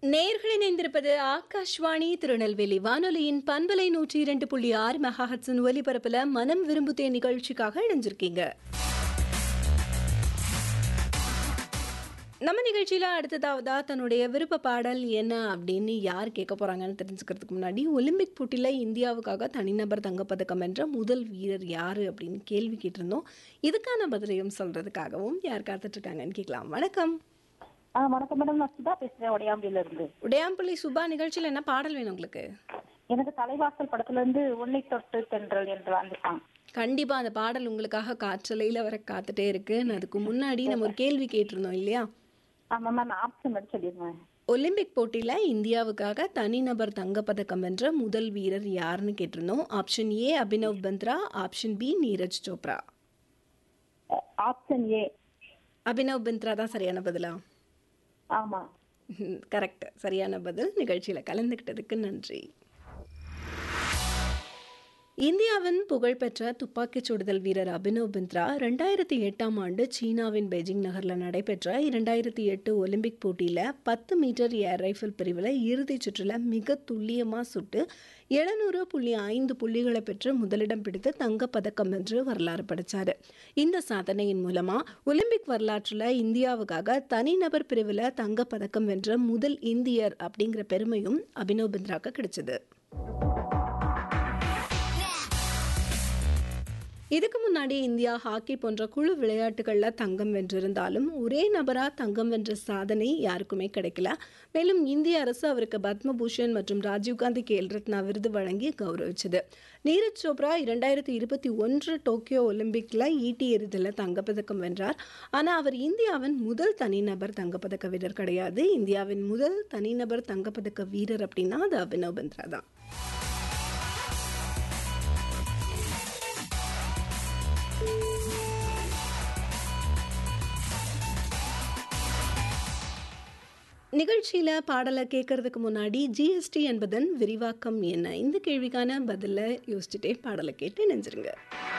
நேர்கள் இணைந்திருப்பது ஆகாஷ்வாணி திருநெல்வேலி வானொலியின் பண்பலை நூற்றி இரண்டு புள்ளி ஆறு மெகாஹட்ஸின் ஒலிபரப்புல மனம் விரும்புதே நிகழ்ச்சிக்காக இணைஞ்சிருக்கீங்க நம்ம நிகழ்ச்சியில் அடுத்ததாவதா தன்னுடைய விருப்ப பாடல் என்ன அப்படின்னு யார் கேட்க போகிறாங்கன்னு தெரிஞ்சுக்கிறதுக்கு முன்னாடி ஒலிம்பிக் போட்டியில் இந்தியாவுக்காக தனிநபர் தங்கப்பதக்கம் வென்ற முதல் வீரர் யார் அப்படின்னு கேள்வி கேட்டிருந்தோம் இதுக்கான பதிலையும் சொல்கிறதுக்காகவும் யார் காத்துட்ருக்காங்கன்னு கேட்கலாம் வணக்கம் ஆ வணக்கம் மேடம் நான் சுதா பேசுறேன் உடையாம்பியில இருந்து உடையாம்பள்ளி சுபா நிகழ்ச்சியில் என்ன பாடல் வேணும் உங்களுக்கு எனக்கு தலைவாசல் படத்துல இருந்து உன்னை தொட்டு தென்றல் என்று வந்துட்டான் கண்டிப்பாக அந்த பாடல் உங்களுக்காக காற்றலையில் வர காத்துட்டே இருக்கு நான் அதுக்கு முன்னாடி நம்ம ஒரு கேள்வி கேட்டிருந்தோம் இல்லையா ஆமா மேம் ஆப்ஷன் மட்டும் சொல்லிடுவேன் ஒலிம்பிக் போட்டியில் இந்தியாவுக்காக தனிநபர் தங்கப்பதக்கம் வென்ற முதல் வீரர் யாருன்னு கேட்டிருந்தோம் option A Abhinav Bindra option B Neeraj Chopra option A Abhinav Bindra தான் சரியான பதிலா ஆமா கரெக்ட் சரியான பதில் நிகழ்ச்சியில் கலந்துக்கிட்டதுக்கு நன்றி இந்தியாவின் புகழ்பெற்ற துப்பாக்கிச் சுடுதல் வீரர் அபினவ் பிந்த்ரா ரெண்டாயிரத்தி எட்டாம் ஆண்டு சீனாவின் பெய்ஜிங் நகரில் நடைபெற்ற இரண்டாயிரத்தி எட்டு ஒலிம்பிக் போட்டியில் பத்து மீட்டர் ஏர் ரைஃபிள் பிரிவில் இறுதிச் சுற்றில் மிக துல்லியமாக சுட்டு எழுநூறு புள்ளி ஐந்து புள்ளிகளை பெற்று முதலிடம் பிடித்து தங்கப்பதக்கம் வென்று வரலாறு படைச்சார் இந்த சாதனையின் மூலமாக ஒலிம்பிக் வரலாற்றில் இந்தியாவுக்காக தனிநபர் பிரிவில் தங்கப்பதக்கம் வென்ற முதல் இந்தியர் அப்படிங்கிற பெருமையும் அபினவ் பிந்த்ராக்கு கிடைச்சது இதுக்கு முன்னாடி இந்தியா ஹாக்கி போன்ற குழு விளையாட்டுகளில் தங்கம் வென்றிருந்தாலும் ஒரே நபராக தங்கம் வென்ற சாதனை யாருக்குமே கிடைக்கல மேலும் இந்திய அரசு அவருக்கு பத்மபூஷன் மற்றும் ராஜீவ்காந்தி கேல் ரத்னா விருது வழங்கி கௌரவிச்சது நீரஜ் சோப்ரா இரண்டாயிரத்தி இருபத்தி ஒன்று டோக்கியோ ஒலிம்பிக்கில் ஈட்டி எறிதலில் தங்கப்பதக்கம் வென்றார் ஆனால் அவர் இந்தியாவின் முதல் தனிநபர் தங்கப்பதக்க வீரர் கிடையாது இந்தியாவின் முதல் தனிநபர் தங்கப்பதக்க வீரர் அப்படின்னா அது அபினவ் பந்த்ரா தான் நிகழ்ச்சியில் பாடலை கேட்கறதுக்கு முன்னாடி ஜிஎஸ்டி என்பதன் விரிவாக்கம் என்ன இந்த கேள்விக்கான பதிலை யோசிச்சுட்டே பாடலை கேட்டு நெஞ்சிருங்க